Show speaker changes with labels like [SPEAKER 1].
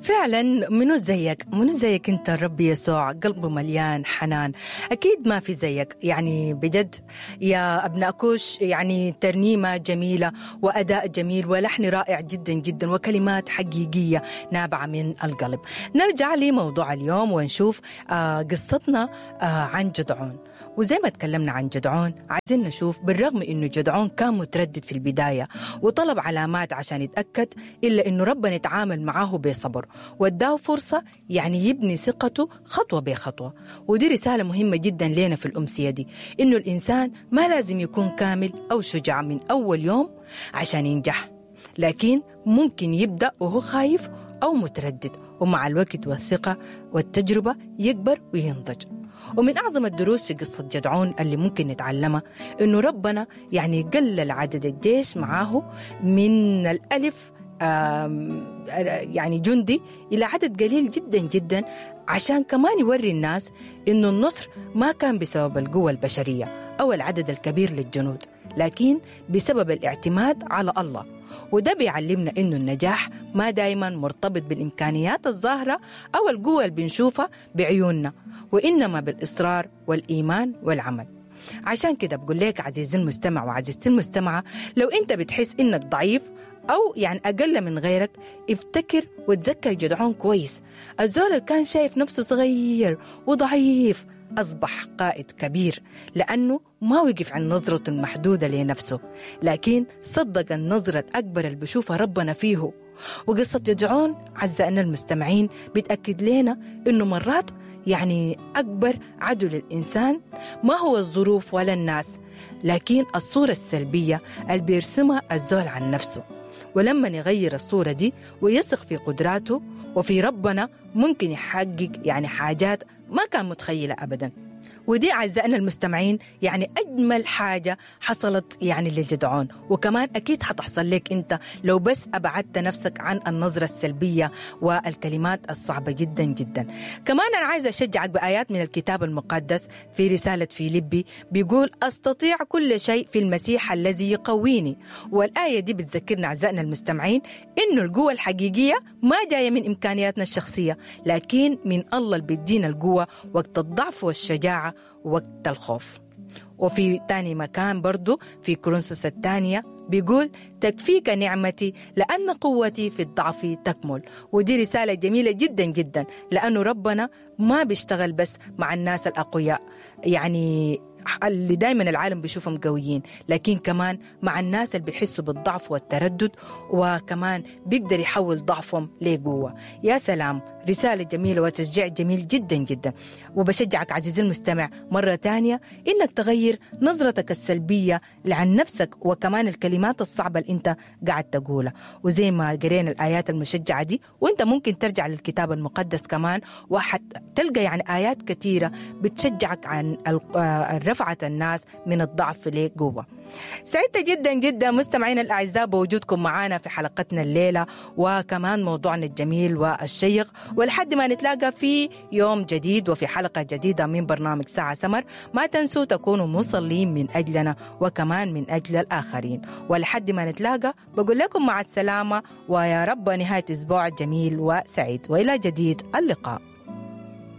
[SPEAKER 1] فعلا منو زيك منو زيك انت الرب يسوع قلبه مليان حنان اكيد ما في زيك يعني بجد يا ابناء كوش يعني ترنيمه جميله واداء جميل ولحن رائع جدا جدا وكلمات حقيقيه نابعه من القلب نرجع لموضوع اليوم ونشوف آه قصتنا آه عن جدعون وزي ما تكلمنا عن جدعون عايزين نشوف بالرغم انه جدعون كان متردد في البدايه وطلب علامات عشان يتاكد الا انه ربنا يتعامل معاه بصبر واداه فرصه يعني يبني ثقته خطوه بخطوه ودي رساله مهمه جدا لنا في الامسيه دي انه الانسان ما لازم يكون كامل او شجاع من اول يوم عشان ينجح لكن ممكن يبدا وهو خايف او متردد ومع الوقت والثقه والتجربه يكبر وينضج ومن أعظم الدروس في قصة جدعون اللي ممكن نتعلمها إنه ربنا يعني قلل عدد الجيش معاه من الألف يعني جندي إلى عدد قليل جدا جدا عشان كمان يوري الناس إنه النصر ما كان بسبب القوة البشرية أو العدد الكبير للجنود لكن بسبب الاعتماد على الله وده بيعلمنا إنه النجاح ما دايما مرتبط بالإمكانيات الظاهرة أو القوة اللي بنشوفها بعيوننا وإنما بالإصرار والإيمان والعمل عشان كده بقول لك عزيزي المستمع وعزيزتي المستمعة لو أنت بتحس إنك ضعيف أو يعني أقل من غيرك افتكر وتذكر جدعون كويس الزول اللي كان شايف نفسه صغير وضعيف أصبح قائد كبير لأنه ما وقف عن نظرته المحدودة لنفسه لكن صدق النظرة الأكبر اللي بشوفها ربنا فيه وقصة جدعون أعزائنا المستمعين بتأكد لنا إنه مرات يعني أكبر عدو للإنسان ما هو الظروف ولا الناس لكن الصورة السلبية اللي بيرسمها الزول عن نفسه ولما يغير الصورة دي ويثق في قدراته وفي ربنا ممكن يحقق يعني حاجات ما كان متخيلة أبداً ودي أعزائنا المستمعين يعني أجمل حاجة حصلت يعني للجدعون وكمان أكيد حتحصل لك أنت لو بس أبعدت نفسك عن النظرة السلبية والكلمات الصعبة جدا جدا كمان أنا عايزة أشجعك بآيات من الكتاب المقدس في رسالة فيليبي بيقول أستطيع كل شيء في المسيح الذي يقويني والآية دي بتذكرنا أعزائنا المستمعين إنه القوة الحقيقية ما جاية من إمكانياتنا الشخصية لكن من الله اللي بيدينا القوة وقت الضعف والشجاعة وقت الخوف وفي تاني مكان برضو في كورنثوس الثانية بيقول تكفيك نعمتي لأن قوتي في الضعف تكمل ودي رسالة جميلة جدا جدا لأنه ربنا ما بيشتغل بس مع الناس الأقوياء يعني اللي دايما العالم بيشوفهم قويين لكن كمان مع الناس اللي بيحسوا بالضعف والتردد وكمان بيقدر يحول ضعفهم لقوة يا سلام رسالة جميلة وتشجيع جميل جدا جدا وبشجعك عزيزي المستمع مرة تانية إنك تغير نظرتك السلبية عن نفسك وكمان الكلمات الصعبة اللي أنت قاعد تقولها وزي ما قرينا الآيات المشجعة دي وأنت ممكن ترجع للكتاب المقدس كمان وحتلقى يعني آيات كثيرة بتشجعك عن رفعة الناس من الضعف لقوة سعدت جدا جدا مستمعينا الأعزاء بوجودكم معنا في حلقتنا الليلة وكمان موضوعنا الجميل والشيق ولحد ما نتلاقى في يوم جديد وفي حلقة جديدة من برنامج ساعة سمر ما تنسوا تكونوا مصلين من أجلنا وكمان من أجل الآخرين ولحد ما نتلاقى بقول لكم مع السلامة ويا رب نهاية أسبوع جميل وسعيد وإلى جديد اللقاء